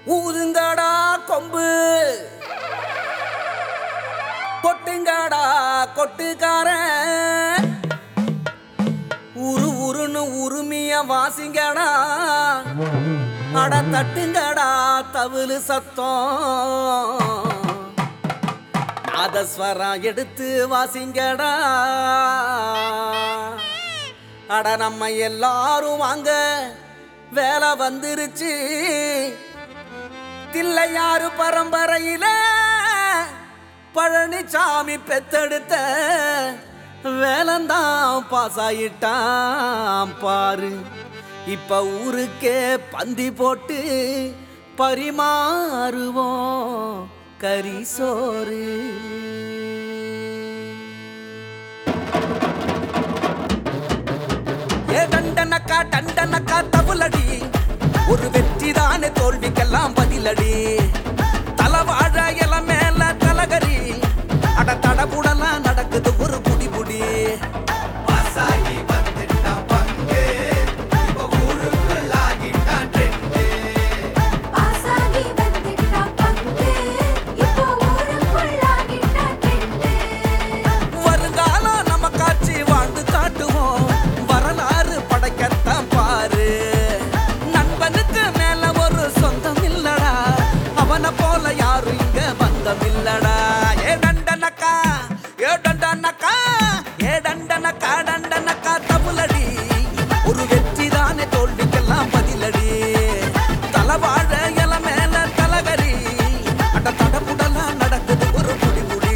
ஊதுங்கடா கொம்பு கொட்டுங்கடா கொட்டுக்காரன் உரு உருன்னு உருமிய வாசிங்கடா அட தட்டுங்கடா தவிழு சத்தம் நாதஸ்வரம் எடுத்து வாசிங்கடா அட நம்ம எல்லாரும் வாங்க வேலை வந்துருச்சு தில்லையாறு பரம்பரையில பழனிசாமி பெத்தெடுத்த வேலந்தான் பாஸ் ஆயிட்டான் பாரு இப்ப ஊருக்கே பந்தி போட்டு பரிமாறுவோம் கறி சோறு ஏ டண்டனக்கா டண்டனக்கா தவுலடி ஒரு வெற்றி தானே தோல்விக்கெல்லாம் பதிலடி தலவாழ இல மேல தலகரி அட தடபுடலாம் நடக்குது ஒரு புடி புடி பாசாகி வந்துட்டா பங்கு இப்போ ஊருக்குள்ளாகிட்ட கெட்டு வருங்காலம் நம்ம காட்சி வாழ்ந்து காட்டுவோம் வரலாறு படைக்கத்தான் பாரு நண்பனுக்கு மேல ஒரு சொந்தம் இல்லடா அவனை போல யாரும் இங்க பந்தம் இல்லடா ஏ டண்டனக்கா ஏ டண்டனக்கா ஏ டண்டனக்கா டண்டனக்கா தமுலடி ஒரு வெற்றி தானே தோல்விக்கெல்லாம் பதிலடி தலவாழ இல மேல தலகரி அட தடபுடலாம் நடக்குது ஒரு புடி புடி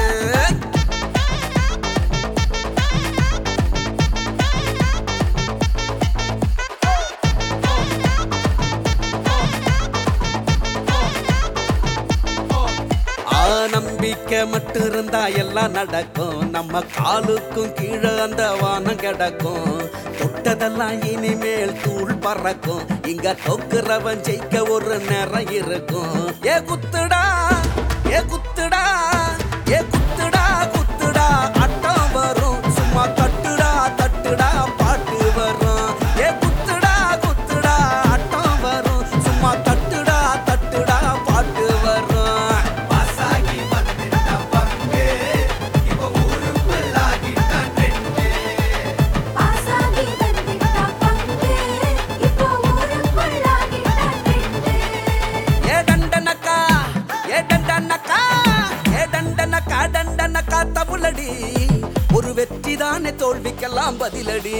ஆ நம்பிக்கை மட்டும் இருந்தா எல்லாம் நடக்கும் நம்ம காலுக்கும் கீழே அந்த வானம் கிடக்கும் தொட்டதெல்லாம் இனிமேல் தூள் பறக்கும் இங்க தொக்குறவன் ஜெயிக்க ஒரு நேரம் இருக்கும் ஏ குத்துடா ஏ குத்துடா ஏ குத்துடா குத்துடா அட்டம் வரும் சும்மா தட்டுடா தட்டுடா பாட்டு வரும் ஏ குத்துடா குத்துடா அட்டம் வரும் சும்மா தட்டுடா தட்டுடா பாட்டு வரும் பாசாகி வந்துட்டா பங்கு இப்போ ஊருக்குள்ளாகிட்ட கெட்டு ஏ டண்டனக்கா ஏ டண்டனக்கா ஏ டண்டனக்கா டண்டனக்கா தவுலடி ஒரு வெற்றி தானே தோல்விக்கெல்லாம் பதிலடி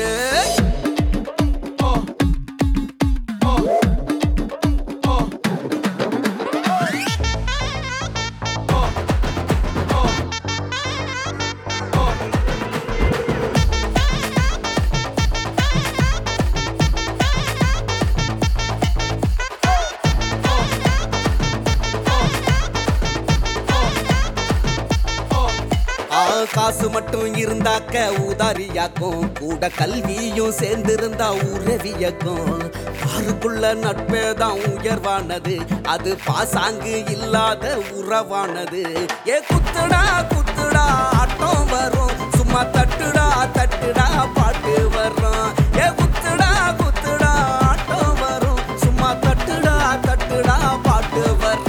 ஆ, காசு மட்டும் இருந்தாக்க ஊதாரியாக்கும் கூட கல்வியும் சேர்ந்திருந்தா உறவியக்கும் பாருக்குள்ள நட்பே தான் உயர்வானது அது பாசாங்கு இல்லாத உறவானது ஏ குத்துடா குத்துடா ஆட்டம் வரும் சும்மா தட்டுடா தட்டுடா பாட்டு வரும் ஏ குத்துடா குத்துடா ஆட்டம் வரும் சும்மா தட்டுடா தட்டுடா பாட்டு வரும்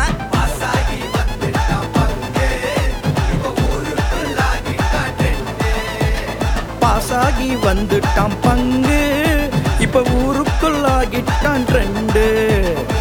பாசாகி வந்துட்டான் பங்கு இப்ப ஊருக்குள்ளாகிட்டான் ட்ரெண்டு